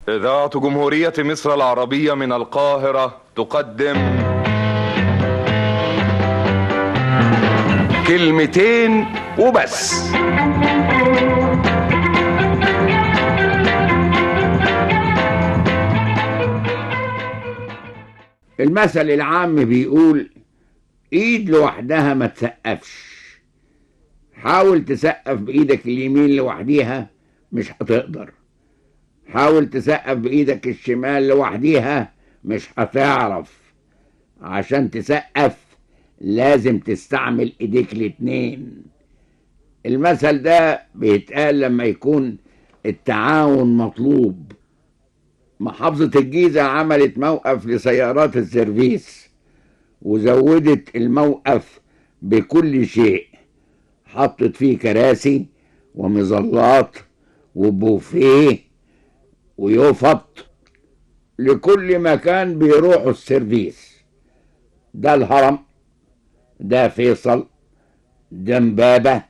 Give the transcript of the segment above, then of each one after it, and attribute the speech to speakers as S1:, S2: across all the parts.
S1: إذاعة جمهورية مصر العربية من القاهرة تقدم كلمتين وبس
S2: المثل العام بيقول ايد لوحدها ما تسقفش حاول تسقف بايدك اليمين لوحديها مش هتقدر حاول تسقف بايدك الشمال لوحديها مش هتعرف عشان تسقف لازم تستعمل ايديك الاتنين المثل ده بيتقال لما يكون التعاون مطلوب محافظة الجيزة عملت موقف لسيارات السيرفيس وزودت الموقف بكل شيء حطت فيه كراسي ومظلات وبوفيه ويفط لكل مكان بيروحوا السيرفيس ده الهرم ده فيصل ده امبابة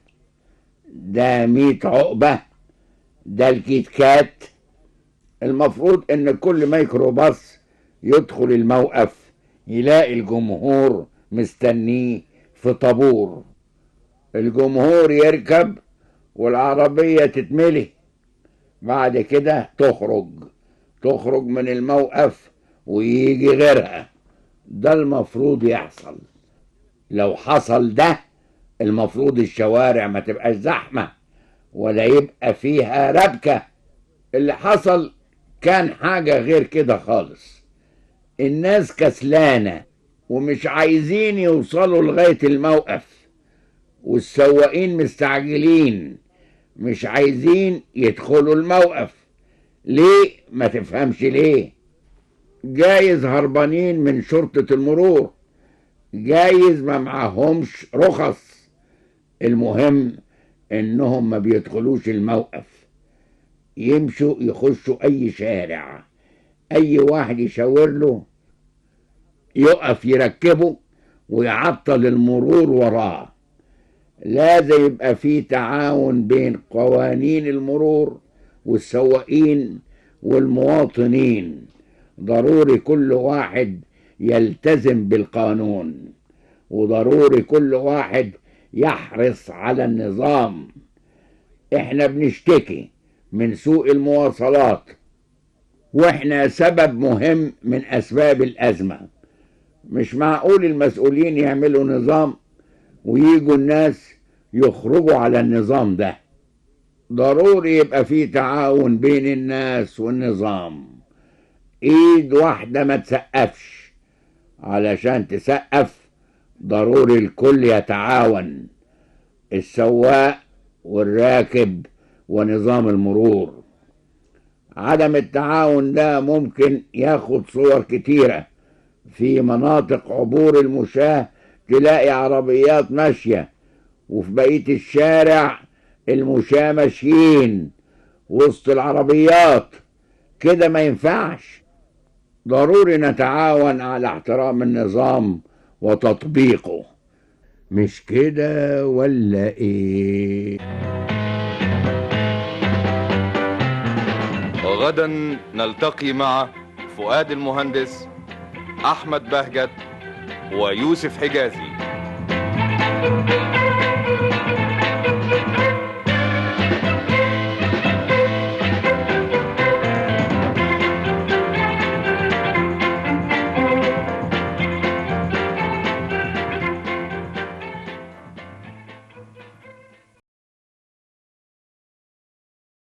S2: ده ميت عقبة ده الكيت كات المفروض ان كل ميكروباص يدخل الموقف يلاقي الجمهور مستنيه في طابور الجمهور يركب والعربية تتملي بعد كده تخرج تخرج من الموقف ويجي غيرها ده المفروض يحصل لو حصل ده المفروض الشوارع ما تبقاش زحمة ولا يبقى فيها ربكة اللي حصل كان حاجة غير كده خالص الناس كسلانة ومش عايزين يوصلوا لغاية الموقف والسواقين مستعجلين مش عايزين يدخلوا الموقف ليه ما تفهمش ليه جايز هربانين من شرطة المرور جايز ما معهمش رخص المهم انهم ما بيدخلوش الموقف يمشوا يخشوا اي شارع اي واحد يشاور له يقف يركبه ويعطل المرور وراه لازم يبقى في تعاون بين قوانين المرور والسواقين والمواطنين ضروري كل واحد يلتزم بالقانون وضروري كل واحد يحرص على النظام احنا بنشتكي من سوء المواصلات واحنا سبب مهم من اسباب الازمه مش معقول المسؤولين يعملوا نظام ويجوا الناس يخرجوا على النظام ده ضروري يبقى في تعاون بين الناس والنظام ايد واحدة ما تسقفش علشان تسقف ضروري الكل يتعاون السواق والراكب ونظام المرور عدم التعاون ده ممكن ياخد صور كتيرة في مناطق عبور المشاة تلاقي عربيات ماشية وفي بقية الشارع المشاة ماشيين وسط العربيات كده ما ينفعش ضروري نتعاون على احترام النظام وتطبيقه مش كده ولا ايه
S1: غدا نلتقي مع فؤاد المهندس أحمد بهجت ويوسف حجازي